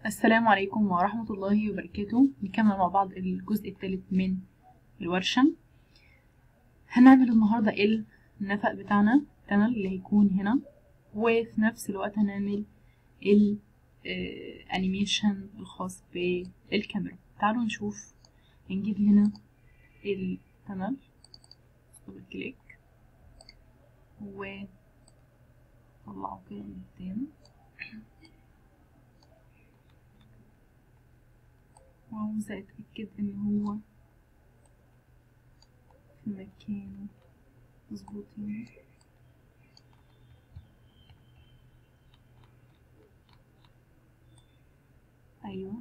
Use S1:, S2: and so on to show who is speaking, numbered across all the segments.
S1: السلام عليكم ورحمة الله وبركاته نكمل مع بعض الجزء الثالث من الورشة هنعمل النهاردة النفق بتاعنا تمام اللي هيكون هنا وفي نفس الوقت هنعمل الانيميشن الخاص بالكاميرا تعالوا نشوف هنجيب هنا التمام دبل كليك و طلعه كده قدام وعاوزة اتأكد ان هو في مكانه مظبوطين ايوه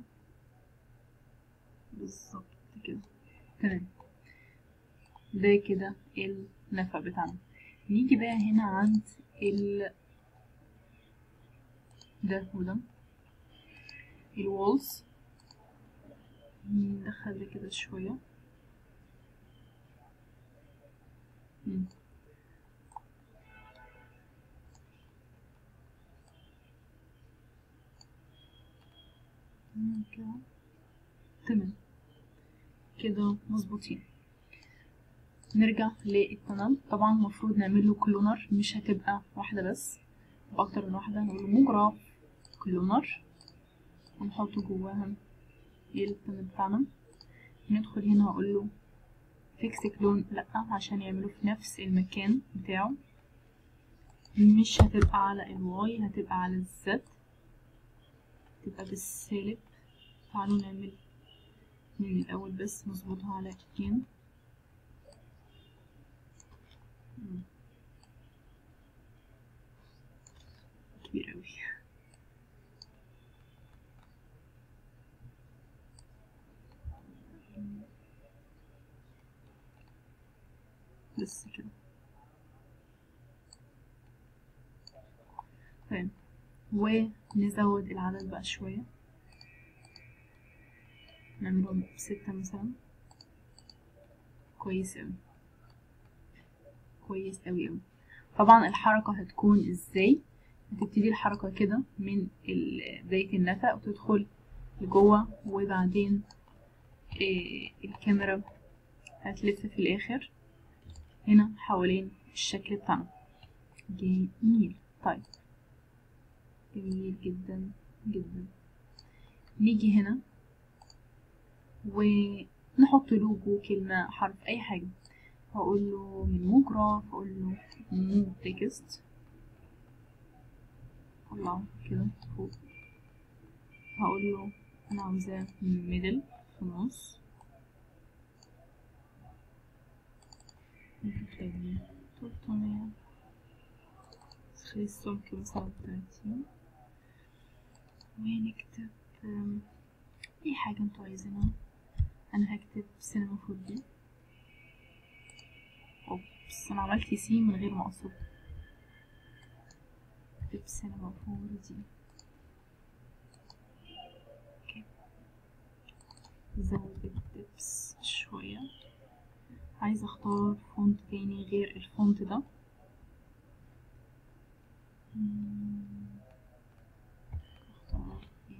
S1: بالظبط كده تمام ده كده النفق بتاعنا نيجي بقى هنا عند ال ده وده الوالز ندخل ده كده شوية مم. تمام كده تمام كده مظبوطين نرجع للتمام طبعا المفروض نعمل له كلونر مش هتبقى واحدة بس بأكتر من واحدة نقول له مجرى كلونر ونحطه جواها التمام بتاعنا ندخل هنا اقول له فيكس كلون لا عشان يعملوا في نفس المكان بتاعه مش هتبقى على الواي هتبقى على الزد تبقى بالسالب تعالوا نعمل من الاول بس نظبطها على اتنين كبير اوي بس كده تمام ونزود العدد بقى شوية نعملهم ستة مثلا كويس اوي كويس اوي اوي طبعا الحركة هتكون ازاي هتبتدي الحركة كده من بداية النفق وتدخل لجوه وبعدين إيه الكاميرا هتلف في الآخر هنا حوالين الشكل بتاعنا جميل طيب جميل جدا جدا نيجي هنا ونحط لوجو كلمة حرف أي حاجة هقول له من موجراف هقول له مو تكست طلعه كده فوق هقول له أنا عاوزاه ميدل في النص نكتب تلتمية خلي السمك مثلا تلاتين ونكتب أي حاجة انتوا عايزينها أنا هكتب سينما فور دي أوبس أنا عملت سي من غير ما أقصد اكتب سينما فور دي اوكي زود الدبس شوية عايزة اختار فونت تاني غير الفونت ده اختار ايه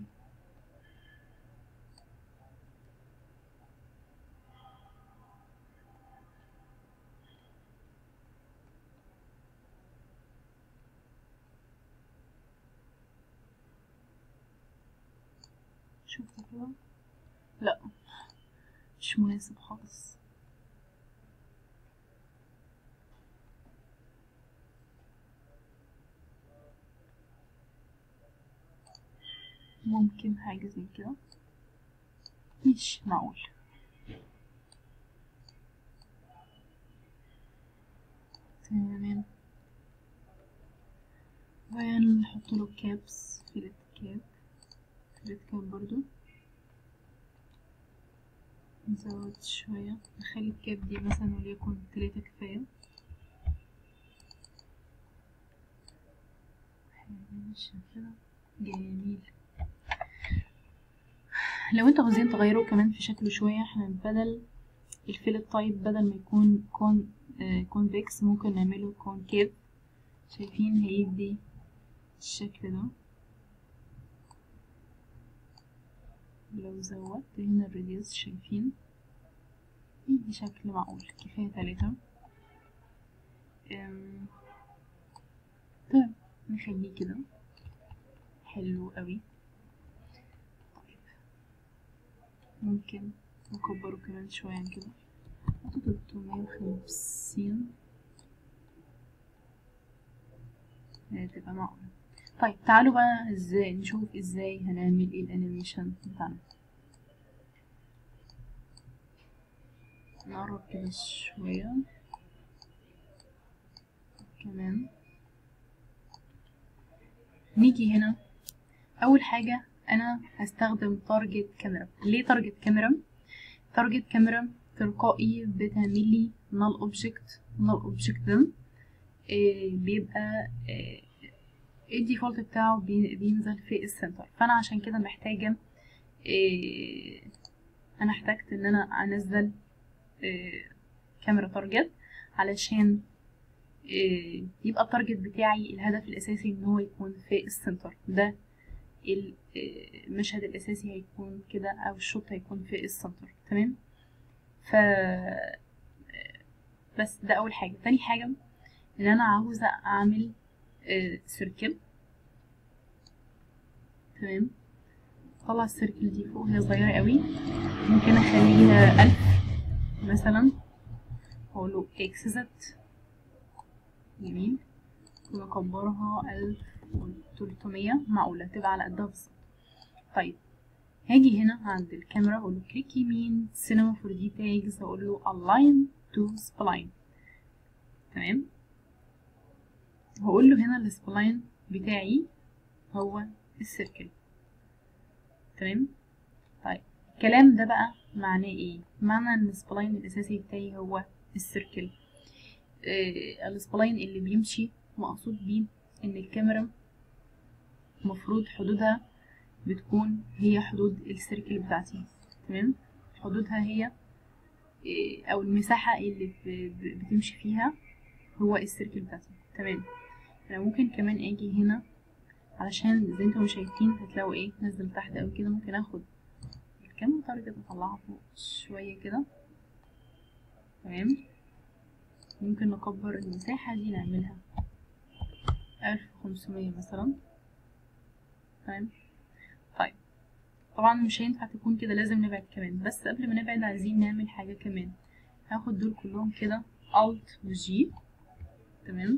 S1: شفت كده لا مش مناسب خالص ممكن حاجة زي كده مش معقول تمام ونحط له كابس فيلت كاب فيلت كاب برضو نزود شوية نخلي الكاب دي مثلا وليكن تلاتة كفاية ماشي كده جميل لو انتوا عاوزين تغيروا كمان في شكله شوية احنا بدل الفيلت تايب بدل ما يكون كون آه كونفكس ممكن نعمله كونكيف شايفين هيدي الشكل ده لو زودت هنا الراديوس شايفين يدي شكل معقول كفاية تلاتة أم، طيب نخليه كده حلو قوي طيب ممكن نكبره كمان شوية عن كده حطه تلتمية وخمسين تبقى معقولة طيب تعالوا بقى ازاي نشوف ازاي هنعمل ايه الانيميشن بتاعنا نقرب كده شوية كمان نيجي هنا اول حاجة انا هستخدم تارجت كاميرا ليه تارجت كاميرا تارجت كاميرا تلقائي بتعمل لي null object null object ده إيه بيبقى إيه الديفولت بتاعه بي- بينزل في السنتر فانا عشان كده محتاجة إيه انا احتجت ان انا انزل إيه كاميرا تارجت علشان إيه يبقى التارجت بتاعي الهدف الاساسي ان هو يكون في السنتر ده ال- إيه، المشهد الاساسي هيكون كده او الشوط هيكون في السنتر تمام ف بس ده اول حاجه تاني حاجه ان انا عاوزه اعمل سيركل تمام طلع السيركل دي فوق هي صغيره قوي ممكن اخليها ألف مثلا اقوله اكس زد جميل ونكبرها ألف وتلتمية معقولة تبقى على قدها بالظبط طيب هاجي هنا عند الكاميرا اقول له كليك يمين سينما فور ديتيلز اقول له align to spline تمام هقول له هنا السبلاين بتاعي هو السيركل تمام طيب الكلام ده بقى معناه ايه معنى ان السبلاين الاساسي بتاعي هو السيركل آه السبلاين اللي بيمشي مقصود بيه ان الكاميرا مفروض حدودها بتكون هي حدود السيركل بتاعتي تمام حدودها هي آه، او المساحة اللي ب- ب- بتمشي فيها هو السيركل بتاعتي تمام انا ممكن كمان اجي هنا علشان زي انتم شايفين هتلاقوا ايه نزل تحت اوي كده ممكن اخد الكام تارجت اطلعها فوق شوية كده تمام ممكن نكبر المساحة دي نعملها ألف وخمسمية مثلا تمام طيب طبعا مش هينفع تكون كده لازم نبعد كمان بس قبل ما نبعد عايزين نعمل حاجة كمان هاخد دول كلهم كده Alt و G تمام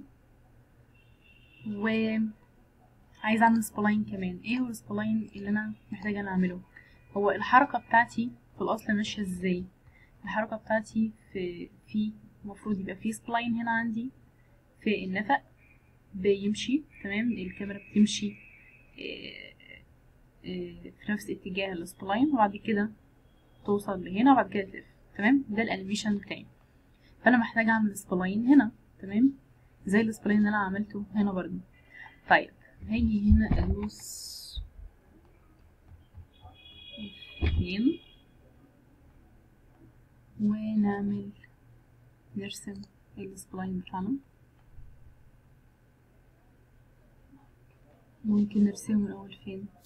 S1: و عايزة اعمل سبلاين كمان ايه هو السبلاين اللي انا محتاجة انا اعمله هو الحركة بتاعتي في الاصل ماشية ازاي الحركة بتاعتي في في المفروض يبقى في سبلاين هنا عندي في النفق بيمشي تمام الكاميرا بتمشي آه، آه، في نفس اتجاه السبلاين وبعد كده توصل لهنا وبعد كده تلف تمام ده الانيميشن بتاعي فانا محتاجة اعمل سبلاين هنا تمام زي السبلاين اللي انا عملته هنا برضه طيب هاجي هنا ادوس اتنين ونعمل نرسم السبلاين بتاعنا ممكن نرسمه من الاول فين